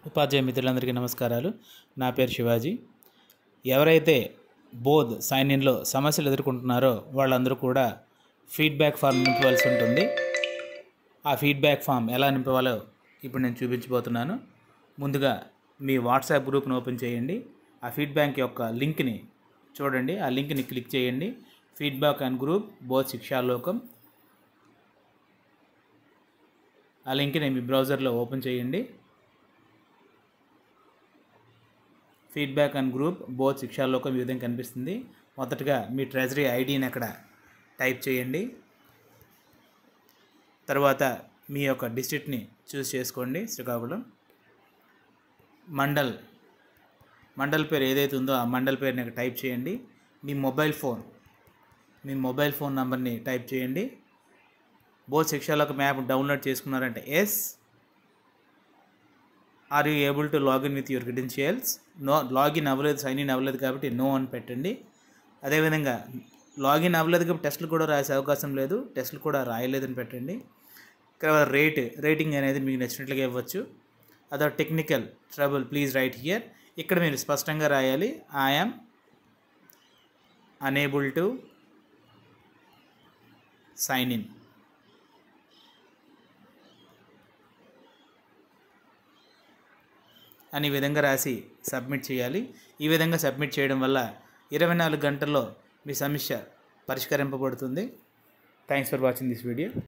ఉపాధ్యాయ మిత్రులందరికీ నమస్కారాలు నా పేరు శివాజీ ఎవరైతే బోధ్ సైన్ ఇన్లో సమస్యలు ఎదుర్కొంటున్నారో వాళ్ళందరూ కూడా ఫీడ్బ్యాక్ ఫామ్ నింపవలసి ఉంటుంది ఆ ఫీడ్బ్యాక్ ఫామ్ ఎలా నింపవాలో ఇప్పుడు నేను చూపించబోతున్నాను ముందుగా మీ వాట్సాప్ గ్రూప్ను ఓపెన్ చేయండి ఆ ఫీడ్బ్యాక్ యొక్క లింక్ని చూడండి ఆ లింక్ని క్లిక్ చేయండి feedback and group Bodh Shikshalokam ఆ లింక్ని మీ బ్రౌజర్లో ఓపెన్ చేయండి feedback and group Bodh Shikshalokam ఈ విధంగా కనిపిస్తుంది మొదటగా మీ ట్రెజరీ ఐడిని అక్కడ టైప్ చేయండి తర్వాత మీ యొక్క డిస్ట్రిక్ట్ని చూస్ చేసుకోండి శ్రీకాకుళం మండల్ మండల్ పేరు ఏదైతే ఉందో ఆ మండల్ పేరుని అక్కడ టైప్ చేయండి మీ మొబైల్ ఫోన్ మీ మొబైల్ ఫోన్ నంబర్ని టైప్ చేయండి బోత్ శిక్షాలోక మ్యాప్ డౌన్లోడ్ చేసుకున్నారంటే yes are you able to login with your credentials no login అవ్వలేదు సైన్ ఇన్ అవ్వలేదు కాబట్టి నో అని పెట్టండి అదేవిధంగా లాగిన్ అవ్వలేదు కాబట్టి టెస్టులు కూడా రాసే అవకాశం లేదు టెస్టులు కూడా రాయలేదని పెట్టండి తర్వాత రేట్ రేటింగ్ అనేది మీకు నచ్చినట్లుగా ఇవ్వచ్చు అదో technical trouble please write here ఇక్కడ మీరు స్పష్టంగా రాయాలి I'm unable to sign in అని ఈ విధంగా రాసి సబ్మిట్ చేయాలి ఈ విధంగా సబ్మిట్ చేయడం వల్ల ఇరవై నాలుగు గంటల్లో మీ సమస్య పరిష్కరింపబడుతుంది thanks for watching this video